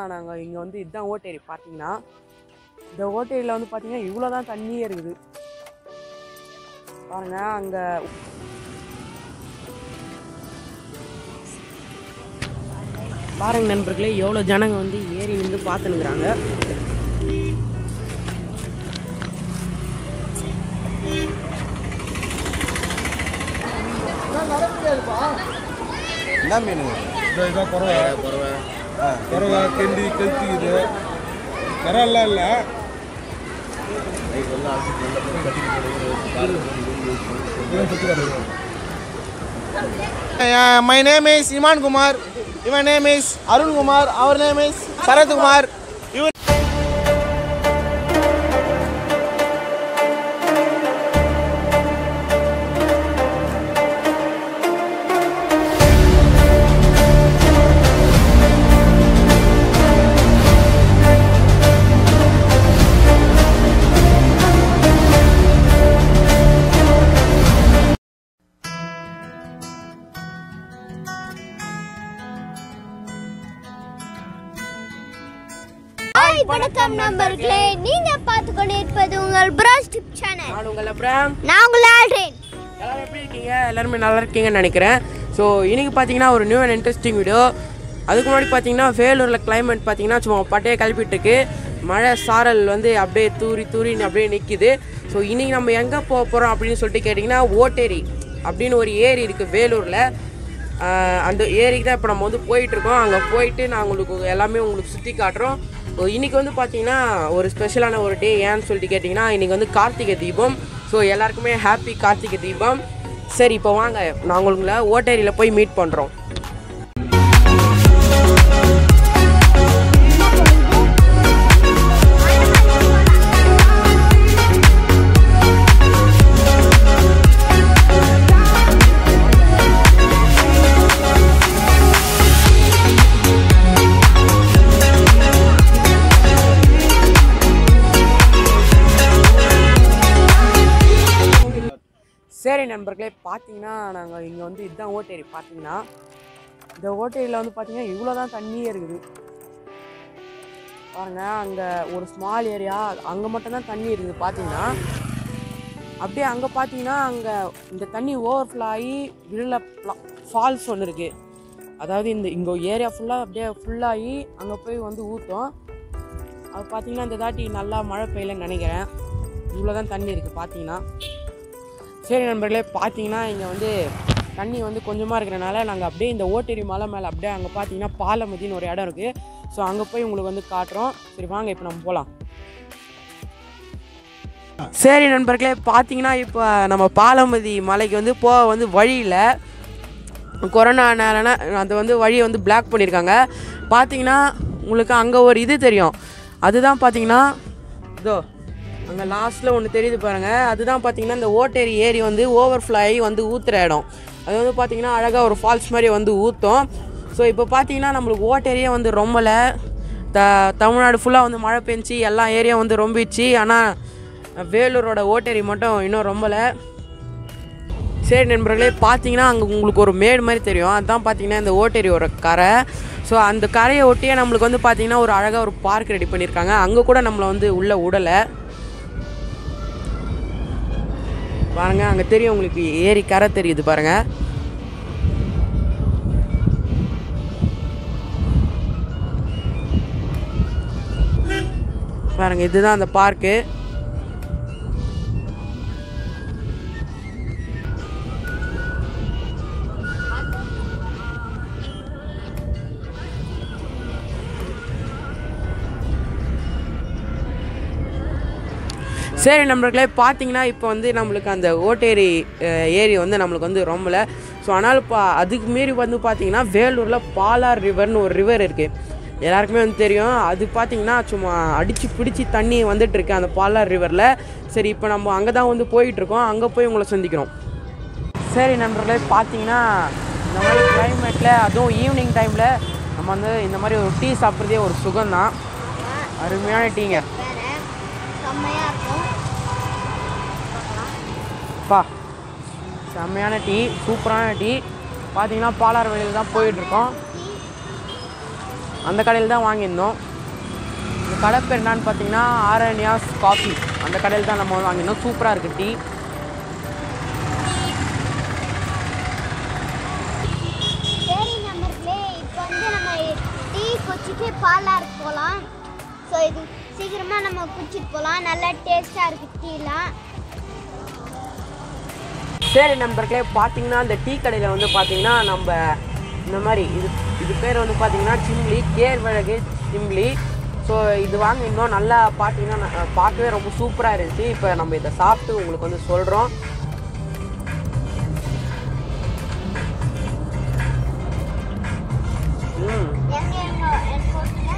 நாங்கள் இங்கே வந்து இதுதான் ஓட்டேரி பார்த்தீங்கன்னா இந்த ஓட்டேரியில் வந்து பார்த்தீங்கன்னா இவ்வளோ தான் தண்ணியே இருக்குது பாருங்க அங்கே பாருங்க நண்பர்களே எவ்வளோ ஜனங்க வந்து ஏறி நின்று பார்த்துனுக்குறாங்க என்ன மீன் இதோ இதான் குறவை குறவை கெண்டி கெளுத்திக்குது கரெல்லாம் இல்லை my name is Iman Kumar இவன் நேம் இஸ் அருண் குமார் அவர் நேம் இஸ் சரத்குமார் இவர் ஹாய் வணக்கம் நண்பர்களே நீங்க பார்த்து கொண்டிருப்பது உங்கள் பிராஸ் டிப் சேனல் நான் உங்கள் அப்புறம் நான் உங்கள் ஆல்ரேன் எல்லாரும் எப்படி இருக்கீங்க எல்லாருமே நல்லா இருக்கீங்கன்னு நினைக்கிறேன் ஸோ இன்னைக்கு பார்த்தீங்கன்னா ஒரு நியூ அண்ட் இன்ட்ரெஸ்டிங் வீடியோ அதுக்கு முன்னாடி பார்த்தீங்கன்னா வேலூரில் கிளைமேட் பார்த்தீங்கன்னா சும்மா பட்டையை கிளப்பிட்டு இருக்கு மழை சாரல் வந்து அப்படியே தூரி தூரின்னு அப்படியே நிற்கிது ஸோ இன்னைக்கு நம்ம எங்கே போக போகிறோம் அப்படின்னு சொல்லிட்டு கேட்டிங்கன்னா ஓட்டேரி அப்படின்னு ஒரு ஏரி இருக்குது வேலூரில் ஆஹ் அந்த ஏரிக்கு தான் இப்போ நம்ம வந்து போயிட்டுருக்கோம் அங்கே போயிட்டு நான் உங்களுக்கு எல்லாமே உங்களுக்கு சுற்றி காட்டுறோம் ஸோ இன்றைக்கி வந்து பார்த்தீங்கன்னா ஒரு ஸ்பெஷலான ஒரு டே ஏன்னு சொல்லிட்டு கேட்டிங்கன்னா இன்றைக்கி வந்து கார்த்திகை தீபம் ஸோ எல்லாருக்குமே ஹாப்பி கார்த்திகை தீபம் சரி இப்போ வாங்க நான் உங்களை ஓட்டேரியில் போய் மீட் பண்ணுறோம் சரி நண்பர்களே பார்த்தீங்கன்னா நாங்கள் இங்கே வந்து இதுதான் ஓட்டேரி பார்த்தீங்கன்னா இந்த ஓட்டேரியில் வந்து பார்த்தீங்கன்னா இவ்வளோ தான் தண்ணியே இருக்குது பாருங்க அங்கே ஒரு ஸ்மால் ஏரியா அங்கே மட்டும்தான் தண்ணி இருக்குது பார்த்தீங்கன்னா அப்படியே அங்கே பார்த்தீங்கன்னா அங்கே இந்த தண்ணி ஓவர்ஃப்ளோ ஆகி விழுல ஃபால்ஸ் ஒன்று இருக்குது அதாவது இந்த இங்கே ஏரியா ஃபுல்லாக அப்படியே ஃபுல்லாகி அங்கே போய் வந்து ஊற்றும் அது பார்த்தீங்கன்னா இந்த தாட்டி நல்லா மழை பெய்யலன்னு நினைக்கிறேன் இவ்வளோ தான் தண்ணி இருக்குது பார்த்தீங்கன்னா சரி நண்பர்களே பார்த்தீங்கன்னா இங்கே வந்து தண்ணி வந்து கொஞ்சமாக இருக்கிறனால நாங்கள் அப்படியே இந்த ஓட்டேரி மலை மேலே அப்படியே அங்கே பார்த்தீங்கன்னா பாலமதின்னு ஒரு இடம் இருக்குது ஸோ அங்கே போய் உங்களுக்கு வந்து காட்டுறோம் சரி வாங்க இப்போ நம்ம போகலாம் சரி நண்பர்களே பார்த்தீங்கன்னா இப்போ நம்ம பாலமதி மலைக்கு வந்து போக வந்து வழியில் கொரோனானால அது வந்து வழியை வந்து பிளாக் பண்ணியிருக்காங்க பார்த்தீங்கன்னா உங்களுக்கு அங்கே ஒரு இது தெரியும் அதுதான் பார்த்தீங்கன்னா இதோ அங்கே லாஸ்ட்டில் ஒன்று தெரியுது பாருங்கள் அதுதான் பார்த்தீங்கன்னா இந்த ஓட்டேரி ஏரி வந்து ஓவர்ஃப்ளோ ஆகி வந்து ஊற்றுற இடம் அது வந்து பார்த்தீங்கன்னா அழகாக ஒரு ஃபால்ஸ் மாதிரி வந்து ஊற்றும் ஸோ இப்போ பார்த்தீங்கன்னா நம்மளுக்கு ஓட்டேரியே வந்து ரொம்பல த தமிழ்நாடு ஃபுல்லாக வந்து மழை பெஞ்சு எல்லா ஏரியா வந்து ரொம்பிச்சு ஆனால் வேலூரோட ஓட்டேரி மட்டும் இன்னும் ரொம்பலை சரி நண்பர்களே பார்த்தீங்கன்னா அங்கே உங்களுக்கு ஒரு மேடு மாதிரி தெரியும் அதுதான் பார்த்தீங்கன்னா இந்த ஓட்டேரியோட கரை ஸோ அந்த கரையை ஒட்டியே நம்மளுக்கு வந்து பார்த்தீங்கன்னா ஒரு அழகாக ஒரு பார்க் ரெடி பண்ணியிருக்காங்க அங்கே கூட நம்மளை வந்து உள்ளே விடலை பாருங்க அங்கே தெரியும் உங்களுக்கு ஏரி கரை தெரியுது பாருங்க பாருங்க இதுதான் அந்த பார்க்கு சரி நண்பர்களே பார்த்தீங்கன்னா இப்போ வந்து நம்மளுக்கு அந்த ஓட்டேரி அஹ், ஏரி வந்து நம்மளுக்கு வந்து ரொம்பல ஸோ ஆனால் இப்போ அதுக்கு மீறி வந்து பார்த்தீங்கன்னா வேலூரில் பாலார் ரிவர்னு ஒரு ரிவர் இருக்குது எல்லாருக்குமே வந்து தெரியும் அது பார்த்தீங்கன்னா சும்மா அடித்து பிடிச்சி தண்ணி வந்துட்டு இருக்கு அந்த பாலார் ரிவரில் சரி இப்போ நம்ம அங்கே தான் வந்து போயிட்டுருக்கோம் அங்கே போய் உங்களை சந்திக்கிறோம் சரி நண்பர்களே பார்த்தீங்கன்னா இந்த மாதிரி கிளைமேட்டில் அதுவும் ஈவினிங் டைமில் நம்ம வந்து இந்த மாதிரி ஒரு டீ சாப்பிட்றதே ஒரு சுகம்தான் அருமையான டீங்க வேற செம்மையா இருக்கும் பா செம்மையான டீ சூப்பரான டீ பார்த்தீங்கன்னா பாலார் வழியில் தான் போயிட்டுருக்கோம் அந்த கடையில் தான் வாங்கியிருந்தோம் இந்த கடை பேர் என்னன்னு பார்த்தீங்கன்னா ஆரண்யாஸ் காஃபி அந்த கடையில் தான் நம்ம வாங்கியிருந்தோம் சூப்பராக இருக்குது டீ சரி நம்பர்களே இப்போ வந்து நம்ம டீ குடிச்சிட்டு பாலாருக்கு போகலாம் ஸோ இது சீக்கிரமாக நம்ம குடிச்சிட்டு போகலாம் நல்லா டேஸ்ட்டாக இருக்குது டீலாம் சரி நண்பர்களே பார்த்தீங்கன்னா இந்த டீ கடையில் வந்து பார்த்தீங்கன்னா நம்ம இந்த மாதிரி இது இது பேர் வந்து பார்த்தீங்கன்னா சிம்லி கேர்வழகு சிம்லி ஸோ இது வாங்க இன்னும் நல்லா பார்த்தீங்கன்னா ந- பார்க்கவே ரொம்ப சூப்பராக இருந்துச்சு இப்போ நம்ம இதை சாப்பிட்டு உங்களுக்கு வந்து சொல்கிறோம் ம் எங்க எங்க எனக்கு ஒருத்தங்க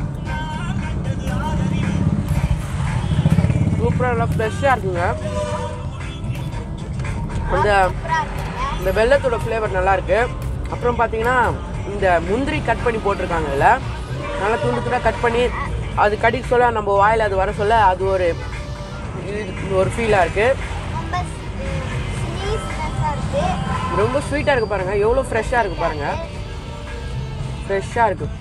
சூப்பராக நல்லா ஃப்ரெஷ்ஷாக இருக்குங்க அந்த சூப்பராக இருக்குங்க இந்த வெள்ளத்தோட ஃப்ளேவர் நல்லா இருக்கு அப்புறம் பார்த்தீங்கன்னா இந்த முந்திரி கட் பண்ணி போட்டிருக்காங்க இதில் நல்லா துண்டு துண்டாக கட் பண்ணி அது கடிக்க சொல்ல நம்ம வாயில் அது வர சொல்ல அது ஒரு இது ஒரு ஃபீலாக இருக்குது ரொம்ப ஸ்வீட்னஸாக இருக்குது ரொம்ப ஸ்வீட்டாக இருக்குது பாருங்கள் எவ்வளோ ஃப்ரெஷ்ஷாக இருக்குது பாருங்கள் ஃப்ரெஷ்ஷாக இருக்குது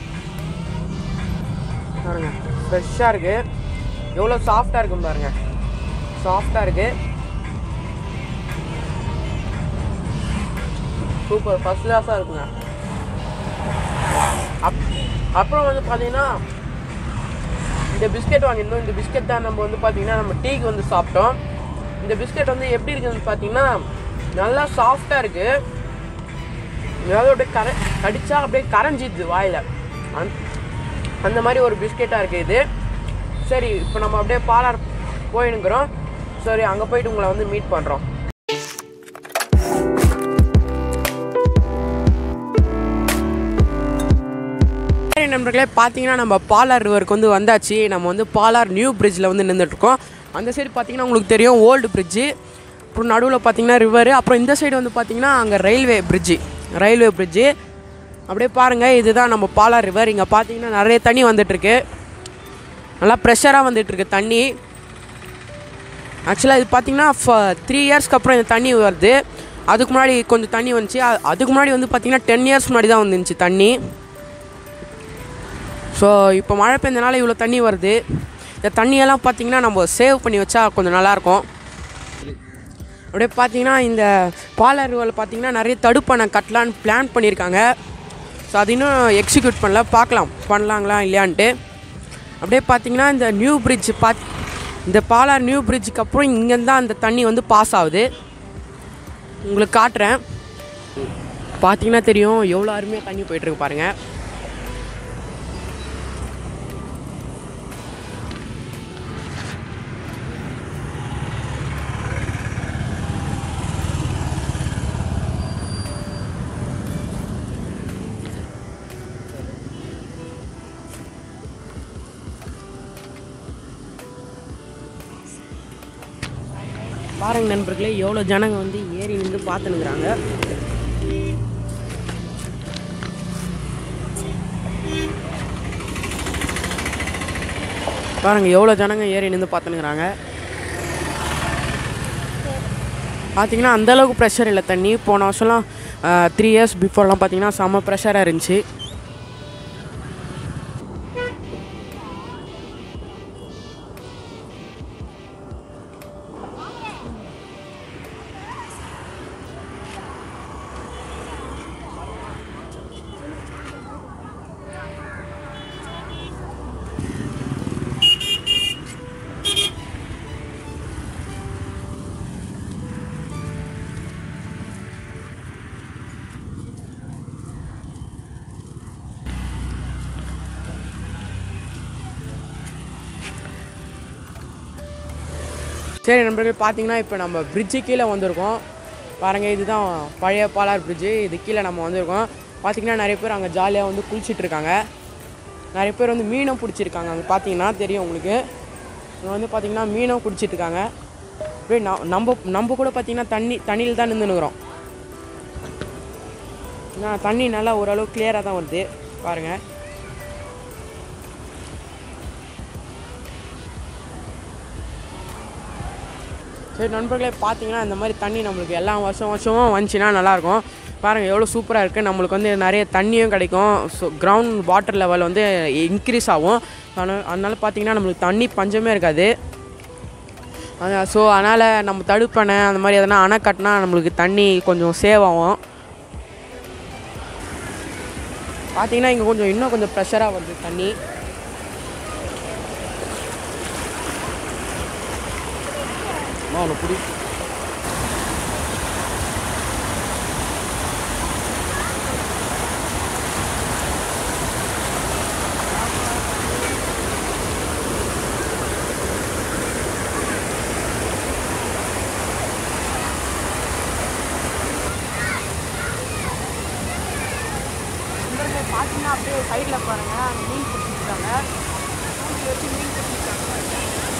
பாருங்கள் ஃப்ரெஷ்ஷாக இருக்குது எவ்வளோ சாஃப்டாக இருக்கும் பாருங்கள் சாஃப்டாக இருக்குது சூப்பர் ஃபர்ஸ்ட் கிளாஸாக இருக்குங்க அப் அப்புறம் வந்து பார்த்தீங்கன்னா இந்த பிஸ்கெட் வாங்கியிருந்தோம் இந்த பிஸ்கெட் தான் நம்ம வந்து பார்த்தீங்கன்னா நம்ம டீக்கு வந்து சாப்பிட்டோம் இந்த பிஸ்கெட் வந்து எப்படி இருக்குதுன்னு பார்த்தீங்கன்னா நல்லா சாஃப்டாக இருக்குது ஏதாவது அப்படியே கர கடிச்சா அப்படியே கரைஞ்சிது வாயில் அந் அந்த மாதிரி ஒரு பிஸ்கெட்டாக இருக்குது இது சரி இப்போ நம்ம அப்படியே பாலார் போயினுக்கிறோம் சரி அங்கே போயிட்டு உங்களை வந்து மீட் பண்ணுறோம் சரி நண்பர்களே பார்த்தீங்கன்னா நம்ம பாலார் ரிவருக்கு வந்து வந்தாச்சு நம்ம வந்து பாலார் நியூ பிரிட்ஜில் வந்து நின்றுட்டுருக்கோம் அந்த சைடு பார்த்தீங்கன்னா உங்களுக்கு தெரியும் ஓல்டு பிரிட்ஜு அப்புறம் நடுவில் பார்த்தீங்கன்னா ரிவரு அப்புறம் இந்த சைடு வந்து பார்த்தீங்கன்னா அங்கே ரயில்வே பிரிட்ஜு ரயில்வே பிரிட்ஜு அப்படியே பாருங்கள் இதுதான் நம்ம பாலார் ரிவர் இங்கே பார்த்தீங்கன்னா நிறைய தண்ணி வந்துட்டுருக்கு நல்லா ப்ரெஷராக வந்துட்டுருக்கு தண்ணி ஆக்சுவலாக இது பார்த்தீங்கன்னா த்ரீ இயர்ஸ்க்கு அப்புறம் இந்த தண்ணி வருது அதுக்கு முன்னாடி கொஞ்சம் தண்ணி வந்துச்சு அ- அதுக்கு முன்னாடி வந்து பார்த்தீங்கன்னா டென் இயர்ஸ் முன்னாடி தான் வந்துருந்துச்சு தண்ணி ஸோ இப்போ மழை பெஞ்சனால இவ்வளோ தண்ணி வருது இந்த தண்ணியெல்லாம் பார்த்தீங்கன்னா நம்ம சேவ் பண்ணி வச்சா கொஞ்சம் நல்லாயிருக்கும் அப்படியே பார்த்தீங்கன்னா இந்த பாலருவல் பார்த்தீங்கன்னா நிறைய தடுப்பணை கட்டலான்னு பிளான் பண்ணியிருக்காங்க ஸோ அது இன்னும் எக்ஸிக்யூட் பண்ணல பார்க்கலாம் பண்ணலாங்களா இல்லையான்ட்டு அப்படியே பார்த்தீங்கன்னா இந்த நியூ பிரிட்ஜ் பாத் இந்த பாலார் நியூ பிரிட்ஜுக்கு அப்புறம் இங்கேருந்து தான் அந்த தண்ணி வந்து பாஸ் ஆகுது உங்களுக்கு காட்டுறேன் பார்த்தீங்கன்னா தெரியும் எவ்வளோ அருமையாக தண்ணி போயிட்டுருக்கு பாருங்கள் பாருங்க நண்பர்களே எவ்வளோ ஜனங்க வந்து ஏறி நின்று பார்த்துனுக்குறாங்க பாருங்க எவ்வளோ ஜனங்க ஏறி நின்று பார்த்துனுக்குறாங்க பார்த்தீங்கன்னா அந்தளவுக்கு ப்ரெஷர் இல்லை தண்ணி போன வருஷம்லாம் த்ரீ இயர்ஸ் பிஃபோர்லாம் பார்த்தீங்கன்னா செம்ம ப்ரெஷராக இருந்துச்சு சரி நண்பர்கள் பார்த்தீங்கன்னா இப்போ நம்ம பிரிட்ஜு கீழே வந்திருக்கோம் பாருங்கள் இதுதான் பழைய பாலார் பிரிட்ஜு இது கீழே நம்ம வந்திருக்கோம் பார்த்தீங்கன்னா நிறைய பேர் அங்கே ஜாலியாக வந்து குளிச்சிட்டு இருக்காங்க நிறைய பேர் வந்து மீனும் பிடிச்சிருக்காங்க அங்கே பார்த்தீங்கன்னா தெரியும் உங்களுக்கு இங்கே வந்து பார்த்தீங்கன்னா மீனும் குடிச்சிட்டு இருக்காங்க அப்படியே ந- நம்ம நம்ம கூட பார்த்தீங்கன்னா தண்ணி தண்ணியில் தான் நின்றுனுக்குறோம் தண்ணி நல்லா ஓரளவு கிளியராக தான் வருது பாருங்கள் சரி நண்பர்களே பார்த்தீங்கன்னா இந்த மாதிரி தண்ணி நம்மளுக்கு எல்லா வருஷம் வருஷமும் வந்துச்சுன்னா நல்லாயிருக்கும் பாருங்கள் எவ்வளோ சூப்பராக இருக்குது நம்மளுக்கு வந்து நிறைய தண்ணியும் கிடைக்கும் ஸோ கிரவுண்ட் வாட்டர் லெவல் வந்து இன்க்ரீஸ் ஆகும் அதனால் அதனால் பார்த்தீங்கன்னா நம்மளுக்கு தண்ணி பஞ்சமே இருக்காது ஸோ அதனால் நம்ம தடுப்பணை அந்த மாதிரி எதனா அணை கட்டினா நம்மளுக்கு தண்ணி கொஞ்சம் சேவ் ஆகும் பார்த்தீங்கன்னா இங்கே கொஞ்சம் இன்னும் கொஞ்சம் ப்ரெஷராக வருது தண்ணி பார்த்தீங்கன்னா அப்படியே சைடில் பாருங்கள் அங்கே மீன் பிடிச்சிருக்காங்க வச்சு மீன் பிடிச்சிருக்காங்க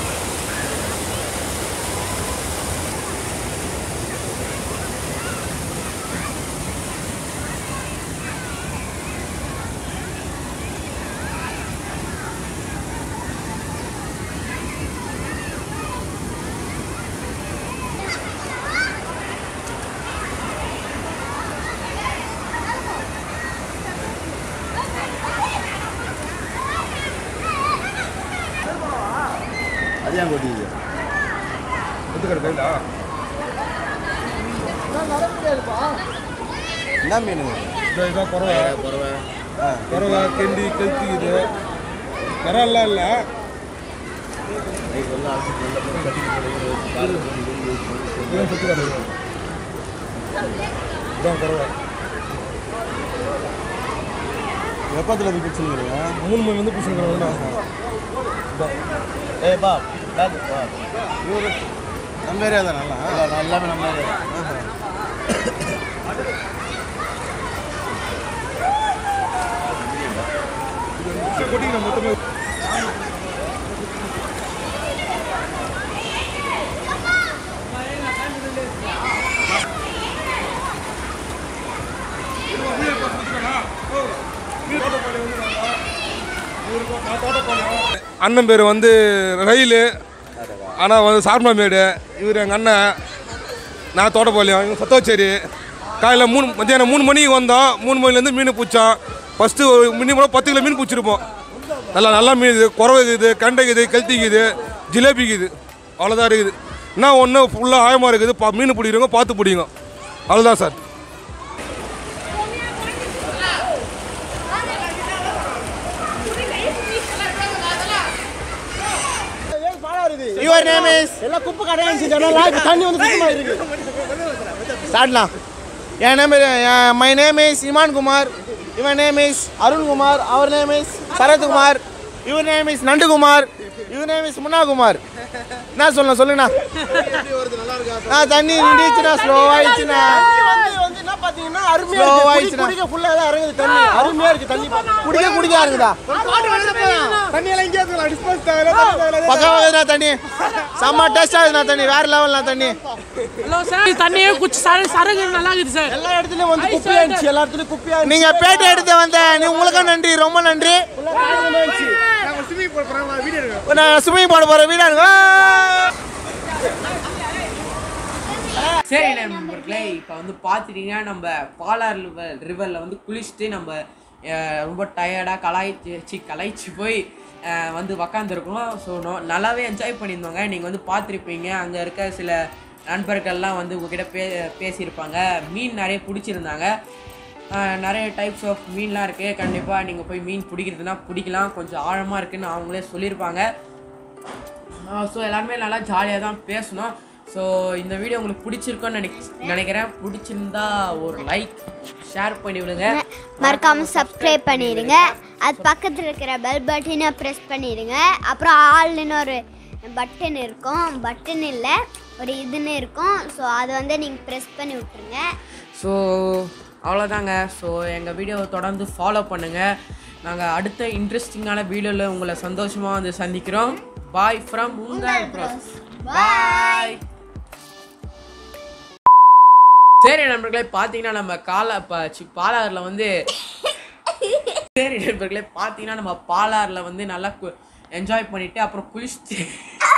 அது ஏன் கொட்டிக்குது எதுக்கடை கையிலா என்ன மீனுங்க இதோ இதான் குறவை குறவை கெண்டி கெளுத்தி இது கரெல்லாம் இல்லை இதான் சுற்றி கிடக்கு இதான் குறவை வெப்பத்தில் போய் பிடிச்சிருக்கிறீங்க மூணு மணி வந்து பிடிச்சிருக்கிறேன் ஏய் பா பேக் பா இவரு நம்ம ஏரியா தான் நல்லா எல்லாமே நம்ம ஏரியா கொட்டிக்கிறேன் மொத்தமே அண்ணன் பேர் வந்து ரயிலு ஆனால் வந்து சார்மாமேடு இவர் எங்கள் அண்ணன் நான் தோட்டப்பாளையம் இவங்க சத்தோச்சேரி காலையில் மூணு மத்தியானம் மூணு மணிக்கு வந்தோம் மூணு மணிலேருந்து மீன் பிடிச்சோம் ஃபஸ்ட்டு ஒரு மினிமம் பத்து கிலோ மீன் பிடிச்சிருப்போம் நல்லா நல்லா மீன் இது குறவை இருக்குது கண்டை இருக்குது கெளுத்தி இருக்குது ஜிலேபி இருக்குது அவ்வளோதான் இருக்குது என்ன ஒன்று ஃபுல்லாக ஆயமாக இருக்குது பா மீன் பிடிக்கிறவங்க பார்த்து பிடிங்க அவ்வளோதான் சார் யுவர் நேம் இஸ் எல்லாம் குப்பை கடையா இருந்துச்சு தண்ணி வந்து சுத்தமாக இருக்கு ஸ்டார்ட்லாம் என் name my name is Iman Kumar இவன் நேம் இஸ் அருண்குமார் அவர் நேம் இஸ் சரத்குமார் இவர் நேம் இஸ் நண்டுகுமார் இவர் நேம் இஸ் முன்னாகுமார் என்ன சொல்லணும் சொல்லுண்ணா ஆ தண்ணி நின்றுச்சுண்ணா ஸ்லோ ஆயிடுச்சுண்ணா Slow ஆயிடுச்சுண்ணா. அருமையா இருக்கு தண்ணி குடிக்க குடிக்க இருக்குதா தண்ணி எல்லாம் இங்கே இருக்கலாம் டிஸ்போஸ் தேவையில்ல தண்ணி தேவையில்ல பக்கம் இருக்குதுண்ணா தண்ணி செம்ம டேஸ்டாக இருக்குண்ணா தண்ணி வேற லெவல்ண்ணா தண்ணி ஹலோ சார் தண்ணியே குச்சி சர சரகு நல்லா இருக்குது சார் எல்லா இடத்துலயும் வந்து குப்பையா இருந்துச்சு எல்லா இடத்துலயும் குப்பையா நீங்க பேட்டி எடுத்து வந்த நீ உங்களுக்கும் நன்றி ரொம்ப நன்றி இருந்துச்சு நாங்க ஸ்விமிங் பூல் போறோம் வீடியோ எடுக்கிறோம் நான் ஸ்விம்மிங் போட போறேன் வீடாங்க சரி நண்பர்களே இப்போ வந்து பார்த்துட்டீங்கன்னா நம்ம பாலார் ரிவர் ரிவரில் வந்து குளிச்சுட்டு நம்ம அஹ், ரொம்ப டயர்டாக கலாய்ச்சி சி கலாய்ச்சி போய் அஹ், வந்து உக்காந்துருக்கோம் ஸோ நல்லாவே என்ஜாய் பண்ணியிருந்தோங்க நீங்கள் வந்து பார்த்துருப்பீங்க அங்கே இருக்க சில நண்பர்கள்லாம் வந்து உங்ககிட்ட பே பேசியிருப்பாங்க மீன் நிறைய பிடிச்சிருந்தாங்க அஹ், நிறைய டைப்ஸ் ஆஃப் மீன்லாம் இருக்குது கண்டிப்பாக நீங்கள் போய் மீன் பிடிக்கிறதுனா பிடிக்கலாம் கொஞ்சம் ஆழமாக இருக்குன்னு அவங்களே சொல்லியிருப்பாங்க ஸோ எல்லாருமே நல்லா ஜாலியாக தான் பேசணும் ஸோ இந்த வீடியோ உங்களுக்கு பிடிச்சிருக்கும்னு நினைக் நினைக்கிறேன் பிடிச்சிருந்தா ஒரு லைக் ஷேர் பண்ணி விடுங்க மறக்காம சப்ஸ்கிரைப் பண்ணிடுங்க அது பக்கத்தில் இருக்கிற பெல் பட்டனை ப்ரெஸ் பண்ணிடுங்க அப்புறம் ஆல்னு ஒரு பட்டன் இருக்கும் பட்டன் இல்லை ஒரு இதுன்னு இருக்கும் ஸோ அதை வந்து நீங்கள் ப்ரெஸ் பண்ணி விட்டுருங்க ஸோ அவ்வளோதாங்க ஸோ எங்கள் வீடியோவை தொடர்ந்து ஃபாலோ பண்ணுங்கள் நாங்கள் அடுத்த இன்ட்ரெஸ்டிங்கான வீடியோவில் உங்களை சந்தோஷமாக வந்து சந்திக்கிறோம் பாய் ஃப்ரம் உங்கள் ப்ரோஸ் பாய் சரி நண்பர்களே பார்த்தீங்கன்னா நம்ம கால ப- சி பாலாறில் வந்து சரி நண்பர்களே பார்த்தீங்கன்னா நம்ம பாலாறில் வந்து நல்லா என்ஜாய் பண்ணிட்டு அப்புறம் குளிச்சுட்டு